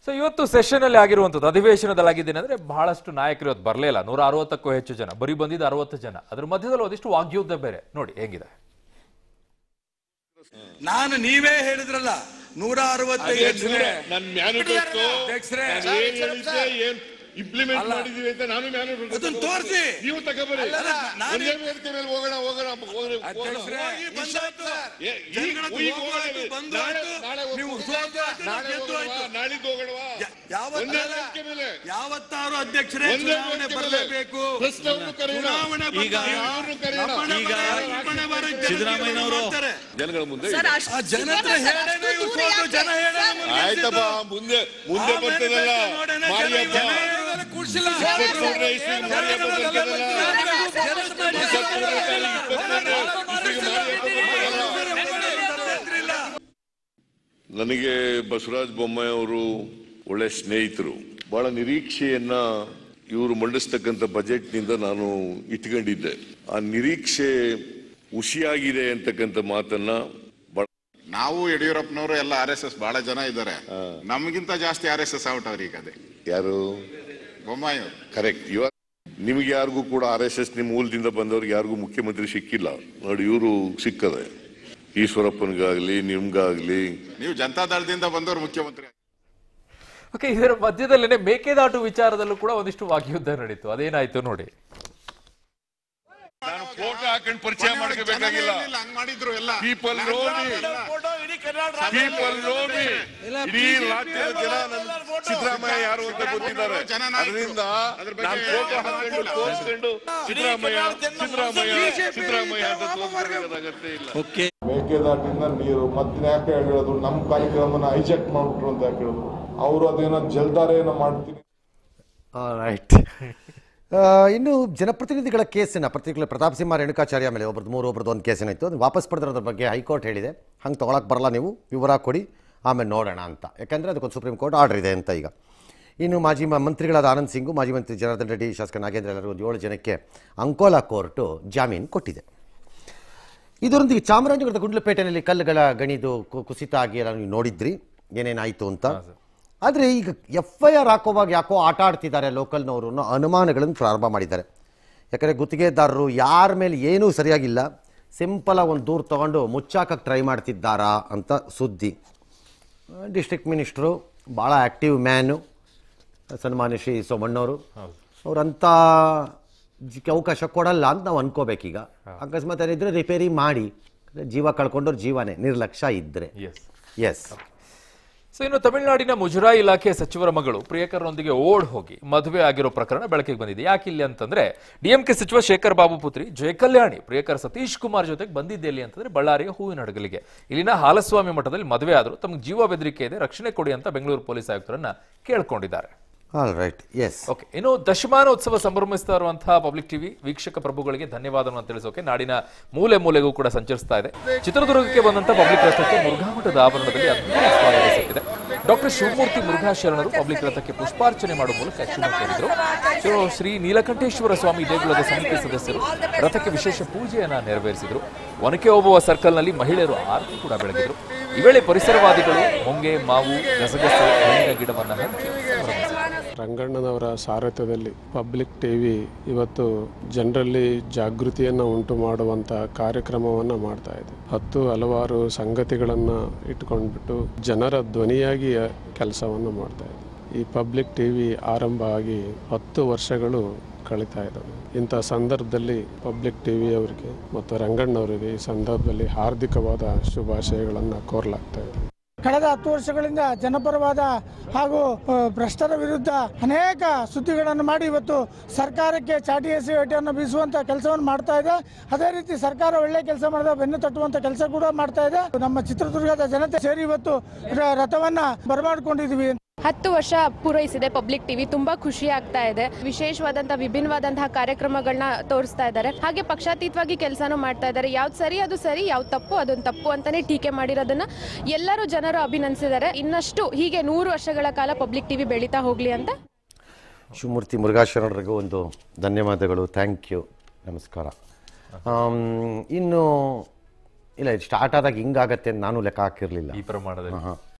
So ಇವತ್ತು session ಅಲ್ಲಿ ಆಗಿರುವಂತದ್ದು ಅಧಿವೇಶನದಲ್ಲಿ ಆಗಿದ್ದೇನೆ ಅಂದ್ರೆ ಬಹಳಷ್ಟು ನಾಯಕರು ಇವತ್ತು ಬರಲೇ ಇಲ್ಲ ನೂರ ಅರವತ್ತಕ್ಕೂ ಹೆಚ್ಚು ಜನ ಬರೀ ಬಂದಿದ್ದು ಅರವತ್ತು ಜನ ಅದ್ರ ಮಧ್ಯದಲ್ಲಿ ಒಂದಿಷ್ಟು ವಾಗ್ಯುದ್ಧ ಬೇರೆ ನೋಡಿ ಹೆಂಗಿದೆ ನಾನು ನೀವೇ ಹೇಳಿದ್ರಲ್ಲ ನೂರ ಅರವತ್ತೈದು ನನ್ ಮ್ಯಾನಿಫೆಸ್ಟೋ ಅಧ್ಯಕ್ಷರೇ. ಏನ್ ಹೇಳಿದ್ದೆ ಏನ್ ಇಂಪ್ಲಿಮೆಂಟ್ ಮಾಡಿದೀವಿ ಅಂತ ನಾನು ಮ್ಯಾನಿಫೆಸ್ಟೋ ಅದನ್ನ ತೋರ್ಸಿ. ನೀವು ತಗೋಬರಿ ಅಲ್ಲ, ನಾನು- ಒಂದೇ ವೇದಿಕೆ ಮೇಲೆ ಹೋಗೋಣ ಹೋಗೋಣ ಹೋಗೋಣ, ಅಧ್ಯಕ್ಷರೇ, ಹೋಗೋಣ. ಹೋಗಿ ಬಂದಾಯ್ತು. ಏ, ಈಗ- ಜನಗಳದ್ದು ಈಗ ಹೋಗೋದು ಹೋಗೋಣ. ಬಂದು ನಾಳೆ- ಆಯ್ತು. ನಾಳೆ ನೀವು ಹೋಗೋಣ. ಸೋತು ಆಯ್ತು, ನಾಳೆ ಗೆದ್ದು ಹೋಗೋಣವಾ? ಆಯ್ತು. ನಾಳಿದ್ದು ಹೋಗೋಣವಾ? ಯಾವತ್ತ- ಒಂದೇ ಅಲ್ಲ, ವೇದಿಕೆ ಮೇಲೆ ಯಾವತ್ತಾರು ಅಧ್ಯಕ್ಷರೇ ಒಂದೇ ಚುನಾವಣೆ ವೇದಿಕೆ ಮೇಲೆ. ಬರಲೇಬೇಕು ಪ್ರಶ್ನೆಯನ್ನು ಕರೆಯೋಣ. ಚುನಾವಣೆ ಈಗ ಬಂದಾಗ ಯಾರನ್ನು ಕರೆಯೋಣ? ನಮ್ಮನೆ ಈಗ ಬರ- ನಮ್ಮನೆ ಬರ ಜನರಿಗೆ ಸಿದ್ದರಾಮಯ್ಯನವರು ಮಾಡ್ತಾರೆ. ಜನಗಳ ಮುಂದೆ ಸರ್, ಇದೆ. ಅಷ್ಟು ಆ ಜನ ಹತ್ರ ಸಿದ್ದರಾಮಯ್ಯ ಸರ್, ಹೇಳೇನೆ ಅಷ್ಟು ಇವ್ರು ದೂರ ಸೋತು, ಯಾಕೆ? ಜನ ಹೇಳೇನೆ ಸರ್, ಮುಂದೆ ಆಯ್ತಪ್ಪ ಗೆದ್ದಿದ್ದು. ಮುಂದೆ ಮುಂದೆ ಆ ಬರ್ತದಲ್ಲ manifesto ನೋಡೇನೆ ಜನ ಮಾಡಿ ಇವ್ರು ಹಬ್ಬ. ಜನ ಕೂಡ್ಸಿಲ್ಲ. ಇಪ್ಪತ್ಮೂರನೇ ಇಸ್ವಿ ಮೊನ್ನೆ ಬಂದಿದ್ದಲ್ಲ. ನನಗೆ ಬಸವರಾಜ ಬೊಮ್ಮಾಯಿ ಅವರು ಒಳ್ಳೆ ಸ್ನೇಹಿತರು ಬಹಳ ನಿರೀಕ್ಷೆಯನ್ನ ಇವರು ಮಂಡಿಸ್ತಕ್ಕಂಥ ಬಜೆಟ್ ನಿಂದ ನಾನು ಇಟ್ಕೊಂಡಿದ್ದೆ ಆ ನಿರೀಕ್ಷೆ ಹುಸಿಯಾಗಿದೆ ಅಂತಕ್ಕಂಥ ಮಾತನ್ನ ಬಹಳ ನಾವು ಯಡಿಯೂರಪ್ಪನವರು ಎಲ್ಲ ಆರ್ ಎಸ್ ಎಸ್ ಬಹಳ ಜನ ಇದ್ದಾರೆ ನಮಗಿಂತ ಜಾಸ್ತಿ ಆರ್ ಎಸ್ ಎಸ್ ಔಟ್ ಈಗ ಅದೇ ಯಾರು ಬೊಮ್ಮಾಯಿ ಅವರು ಕರೆಕ್ಟ್ ಇವಾಗ ನಿಮ್ಗೆ ಯಾರಿಗೂ ಕೂಡ ಆರ್ ಎಸ್ ಎಸ್ ನಿಮ್ಮ ಮೂಲದಿಂದ ಬಂದವ್ರಿಗೆ ಯಾರಿಗೂ ಮುಖ್ಯಮಂತ್ರಿ ಸಿಕ್ಕಿಲ್ಲ ನೋಡಿ ಇವರು ಸಿಕ್ಕದೆ ಈಶ್ವರಪ್ಪನಿಗಾಗ್ಲಿ ನಿಮ್ಗಾಗ್ಲಿ ನೀವು ಜನತಾ ದಳದಿಂದ ಬಂದವರು ಮುಖ್ಯಮಂತ್ರಿ ಓಕೆ ಇದರ ಮಧ್ಯದಲ್ಲೇನೆ ಮೇಕೆದಾಟು ವಿಚಾರದಲ್ಲೂ ಕೂಡ ಒಂದಿಷ್ಟು ವಾಗ್ಯುದ್ಧ ನಡೀತು ಅದೇನಾಯ್ತು ನೋಡಿ ನಾನು ಫೋಟೋ ಹಾಕೊಂಡು ಪರಿಚಯ ಮಾಡ್ಕೋಬೇಕಾಗಿಲ್ಲ ಹಂಗ್ ಮಾಡಿದ್ರು ಎಲ್ಲ ಪೀಪಲ್ ನೋಡಿ ಪೀಪಲ್ ನೋಡಿ ಇಡೀ ರಾಜ್ಯದ ಜನ ನನ್ನ ಸಿದ್ದರಾಮಯ್ಯ ಯಾರು ಅಂತ ಗೊತ್ತಿದ್ದಾರೆ ಜನ ನಾಯಕರು. ಅದರಿಂದ ಅದ್ರ ಬಗ್ಗೆ ನಾನು ಫೋಟೋ ಹಾಕೊಂಡು ತೋರಿಸ್ಕೊಂಡು ಸಿದ್ದರಾಮಯ್ಯ ಸಿದ್ದರಾಮಯ್ಯ ಸಿದ್ದರಾಮಯ್ಯ ಅಂತ ತೋರಿಸ್ಕೊಳ್ಳೋದು ಅಗತ್ಯ ಇಲ್ಲ ಓಕೆ ಮೇಕೆದಾಟಿಂದ ನೀರು ಮತ್ತೆ ಯಾಕೆ ಹೇಳೋದು ನಮ್ಮ ಕಾರ್ಯಕ್ರಮನ ಹೈಜೆಕ್ ಮಾಡ್ಬಿಟ್ರು ಅಂತ ಯಾಕೆ ಹೇಳೋದು ಅವರು ಅದೇನೋ ಜಲ್ದಾರೆ ಏನೋ ಮಾಡ್ತೀನಿ ರೈಟ್ ಇನ್ನು ಜನಪ್ರತಿನಿಧಿಗಳ ಕೇಸಿನ ಪರ್ಟಿಕ್ಯುಲರ್ ಪ್ರತಾಪ್ ಸಿಂಹ ರೇಣುಕಾಚಾರ್ಯ ಮೇಲೆ ಒಬ್ರದ್ದು ಮೂರು ಒಬ್ರದ್ದು ಒಂದು ಕೇಸ್ ಏನಾಯಿತು ಅದನ್ನು ವಾಪಸ್ ಪಡೆದಿರೋದ್ರ ಬಗ್ಗೆ ಹೈಕೋರ್ಟ್ ಹೇಳಿದೆ ಹಂಗೆ ತೊಗೊಳಕ್ಕೆ ಬರಲ್ಲ ನೀವು ವಿವರ ಕೊಡಿ ಆಮೇಲೆ ನೋಡೋಣ ಅಂತ ಯಾಕಂದರೆ ಅದಕ್ಕೊಂದು ಸುಪ್ರೀಂ ಕೋರ್ಟ್ ಆರ್ಡರ್ ಇದೆ ಅಂತ ಈಗ ಇನ್ನು ಮಾಜಿ ಮ- ಮಂತ್ರಿಗಳಾದ ಆನಂದ್ ಸಿಂಗು ಮಾಜಿ ಮಂತ್ರಿ ಜನಾರ್ದನ್ ರೆಡ್ಡಿ ಶಾಸಕ ನಾಗೇಂದ್ರ ಎಲ್ಲರೂ ಒಂದು ಏಳು ಜನಕ್ಕೆ ಅಂಕೋಲಾ ಕೋರ್ಟು ಜಾಮೀನು ಕೊಟ್ಟಿದೆ ಇದರೊಂದಿಗೆ ಚಾಮರಾಜನಗರದ ಗುಂಡ್ಲುಪೇಟೆಯಲ್ಲಿ ಕಲ್ಲುಗಳ ಗಣಿದು ಕು- ಕುಸಿತ ಆಗಿ ಎಲ್ಲ ನೀವು ನೋಡಿದ್ರಿ ಏನೇನಾಯಿತು ಅಂತ ಆದರೆ ಈಗ ಎಫ್ ಐ ಆರ್ ಹಾಕೋವಾಗ ಯಾಕೋ ಆಟ ಆಡ್ತಿದ್ದಾರೆ ಲೋಕಲ್ನವರು ಅನ್ನೋ ಅನುಮಾನಗಳನ್ನು ಪ್ರಾರಂಭ ಮಾಡಿದ್ದಾರೆ ಯಾಕಂದರೆ ಗುತ್ತಿಗೆದಾರರು ಯಾರ ಮೇಲೆ ಏನೂ ಸರಿಯಾಗಿಲ್ಲ ಸಿಂಪಲಾಗಿ ಒಂದು ದೂರು ತೊಗೊಂಡು ಮುಚ್ಚಾಕಕ್ಕೆ ಟ್ರೈ ಮಾಡ್ತಿದ್ದಾರಾ ಅಂತ ಸುದ್ದಿ ಡಿಸ್ಟ್ರಿಕ್ಟ್ ಮಿನಿಸ್ಟ್ರು ಭಾಳ ಆ್ಯಕ್ಟಿವ್ ಮ್ಯಾನು ಸನ್ಮಾನ್ಯ ಶ್ರೀ ಸೋಮಣ್ಣವರು ಅವ್ರಂಥ ಜಿ- ಅವಕಾಶ ಕೊಡಲ್ಲ ಅಂತ ನಾವು ಅನ್ಕೋಬೇಕೀಗ ಅಕಸ್ಮಾತ್ ಏನಿದ್ರೆ ರಿಪೇರಿ ಮಾಡಿ ಜೀವ ಕಳ್ಕೊಂಡವ್ರ ಜೀವನೇ ನಿರ್ಲಕ್ಷ್ಯ ಇದ್ದರೆ ಎಸ್ ಎಸ್ ಸೊ ಇನ್ನು ತಮಿಳುನಾಡಿನ ಮುಜರಾಯಿ ಇಲಾಖೆ ಸಚಿವರ ಮಗಳು ಪ್ರಿಯಕರನೊಂದಿಗೆ ಓಡ್ ಹೋಗಿ ಮದುವೆ ಆಗಿರೋ ಪ್ರಕರಣ ಬೆಳಕಿಗೆ ಬಂದಿದೆ ಯಾಕಿಲ್ಲಿ ಅಂತಂದ್ರೆ ಡಿಎಂಕೆ ಸಚಿವ ಶೇಖರ್ ಬಾಬು ಪುತ್ರಿ ಜಯಕಲ್ಯಾಣಿ ಪ್ರಿಯಕರ್ ಸತೀಶ್ ಕುಮಾರ್ ಜೊತೆಗೆ ಬಂದಿದ್ದೆ ಎಲ್ಲಿ ಅಂತಂದ್ರೆ ಬಳ್ಳಾರಿಯ ಹೂವಿನ ಹಡಗಲಿಗೆ ಇಲ್ಲಿನ ಹಾಲಸ್ವಾಮಿ ಮಠದಲ್ಲಿ ಮದುವೆ ಆದರೂ ತಮಗೆ ಜೀವ ಬೆದರಿಕೆ ಇದೆ ರಕ್ಷಣೆ ಕೊಡಿ ಅಂತ ಬೆಂಗಳೂರು ಪೊಲೀಸ್ ಆಯುಕ್ತರನ್ನ ಕೇಳ್ಕೊಂಡಿದ್ದಾರೆ ಆಲ್ ರೈಟ್ ಎಸ್ ಓಕೆ ಇನ್ನು ದಶಮಾನೋತ್ಸವ ಸಂಭ್ರಮಿಸ್ತಾ ಇರುವಂತಹ ಪಬ್ಲಿಕ್ ಟಿವಿ ವೀಕ್ಷಕ ಪ್ರಭುಗಳಿಗೆ ಧನ್ಯವಾದವನ್ನು ತಿಳಿಸೋಕೆ ನಾಡಿನ ಮೂಲೆ ಮೂಲೆಗೂ ಕೂಡ ಸಂಚರಿಸ್ತಾ ಇದೆ ಚಿತ್ರದುರ್ಗಕ್ಕೆ ಬಂದಂತ ಪಬ್ಲಿಕ್ ರಥಕ್ಕೆ ಮುರುಘಾಮಠದ ಆವರಣದಲ್ಲಿ ಅದ್ಭುತ ಸ್ವಾಗತ ಸಿಕ್ಕಿದೆ ಡಾಕ್ಟರ್ ಶಿವಮೂರ್ತಿ ಮುರುಘಾ ಶರಣರು ಪಬ್ಲಿಕ್ ರಥಕ್ಕೆ ಪುಷ್ಪಾರ್ಚನೆ ಮಾಡುವ ಮೂಲಕ ಶುಭ ಕೋರಿದರು ಸೊ ಶ್ರೀ ನೀಲಕಂಠೇಶ್ವರ ಸ್ವಾಮಿ ದೇಗುಲದ ಸಮಿತಿ ಸದಸ್ಯರು ರಥಕ್ಕೆ ವಿಶೇಷ ಪೂಜೆಯನ್ನ ನೆರವೇರಿಸಿದರು ಒನಕೆ ಓಬುವ ಸರ್ಕಲ್ನಲ್ಲಿ ಮಹಿಳೆಯರು ಆರತಿ ಕೂಡ ಬೆಳಗಿದ್ರು ಈ ವೇಳೆ ಪರಿಸರವಾದಿಗಳು ಹೊಂಗೆ ಮಾವು ಗಸಗಸೆ ಹಣ್ಣಿನ ಗಿಡವನ್ನ ಹಂಚಿ ಸಂಭ್ರಮಿಸಿದರು ರಂಗಣ್ಣನವರ ಸಾರಥ್ಯದಲ್ಲಿ ಪಬ್ಲಿಕ್ ಟಿವಿ ಇವತ್ತು ಜನರಲ್ಲಿ ಜಾಗೃತಿಯನ್ನು ಉಂಟು ಮಾಡುವಂಥ ಕಾರ್ಯಕ್ರಮವನ್ನು ಮಾಡ್ತಾ ಇದೆ ಹತ್ತು ಹಲವಾರು ಸಂಗತಿಗಳನ್ನು ಇಟ್ಕೊಂಡ್ಬಿಟ್ಟು ಜನರ ಧ್ವನಿಯಾಗಿ ಕೆಲಸವನ್ನು ಮಾಡ್ತಾ ಇದೆ ಈ ಪಬ್ಲಿಕ್ ಟಿವಿ ಆರಂಭ ಆಗಿ ಹತ್ತು ವರ್ಷಗಳು ಕಳೀತಾ ಇದ್ದಾವೆ ಇಂಥ ಸಂದರ್ಭದಲ್ಲಿ ಪಬ್ಲಿಕ್ ಟಿವಿ ಅವರಿಗೆ ಮತ್ತು ರಂಗಣ್ಣವರಿಗೆ ಈ ಸಂದರ್ಭದಲ್ಲಿ ಹಾರ್ದಿಕವಾದ ಶುಭಾಶಯಗಳನ್ನು ಕೋರಲಾಗ್ತಾ ಇದೆ ಕಳೆದ ಹತ್ತು ವರ್ಷಗಳಿಂದ ಜನಪರವಾದ ಹಾಗೂ ಆ, ಭ್ರಷ್ಟರ ವಿರುದ್ಧ ಅನೇಕ ಸುದ್ದಿಗಳನ್ನು ಮಾಡಿ ಇವತ್ತು ಸರ್ಕಾರಕ್ಕೆ ಚಾಟಿ ಎಸೆಯನ್ನು ಬೀಸುವಂತ ಕೆಲಸವನ್ನು ಮಾಡ್ತಾ ಇದೆ ಅದೇ ರೀತಿ ಸರ್ಕಾರ ಒಳ್ಳೆ ಕೆಲಸ ಮಾಡಿದ ಬೆನ್ನು ತಟ್ಟುವಂತ ಕೆಲಸ ಕೂಡ ಮಾಡ್ತಾ ಇದೆ ನಮ್ಮ ಚಿತ್ರದುರ್ಗದ ಜನತೆ ಸೇರಿ ಇವತ್ತು ರ- ರಥವನ್ನ ಬರಮಾಡ್ಕೊಂಡಿದೀವಿ ಹತ್ತು ವರ್ಷ ಪೂರೈಸಿದೆ ಪಬ್ಲಿಕ್ ಟಿವಿ ತುಂಬಾ ಖುಷಿ ಆಗ್ತಾ ಇದೆ ವಿಶೇಷವಾದಂತಹ ವಿಭಿನ್ನವಾದಂತಹ ಕಾರ್ಯಕ್ರಮಗಳನ್ನ ತೋರಿಸ್ತಾ ಇದ್ದಾರೆ ಹಾಗೆ ಪಕ್ಷಾತೀತವಾಗಿ ಕೆಲಸನೂ ಮಾಡ್ತಾ ಇದ್ದಾರೆ ಯಾವ್ದು ಸರಿ ಅದು ಸರಿ ಯಾವ್ದು ತಪ್ಪು ಅದೊಂದು ತಪ್ಪು ಅಂತಾನೆ ಟೀಕೆ ಮಾಡಿರೋದನ್ನ ಎಲ್ಲರೂ ಜನರು ಅಭಿನಂದಿಸಿದ್ದಾರೆ ಇನ್ನಷ್ಟು ಹೀಗೆ ನೂರು ವರ್ಷಗಳ ಕಾಲ ಪಬ್ಲಿಕ್ ಟಿವಿ ಬೆಳೀತಾ ಹೋಗ್ಲಿ ಅಂತ ಶಿವಮೂರ್ತಿ ಮುರುಘಾಶರಣರಿಗೂ ಒಂದು ಧನ್ಯವಾದಗಳು ಥ್ಯಾಂಕ್ ಯು ನಮಸ್ಕಾರ ಆಮ್, ಇನ್ನು ಇಲ್ಲ ಇದು ಸ್ಟಾರ್ಟ್ ಆದಾಗ ಹಿಂಗಾಗತ್ತೆ ಅಂತ ನಾನು ಲೆಕ್ಕ ಹಾಕಿರಲಿಲ್ಲ ಈ ಪ್ರಮಾಣದಲ್ಲಿ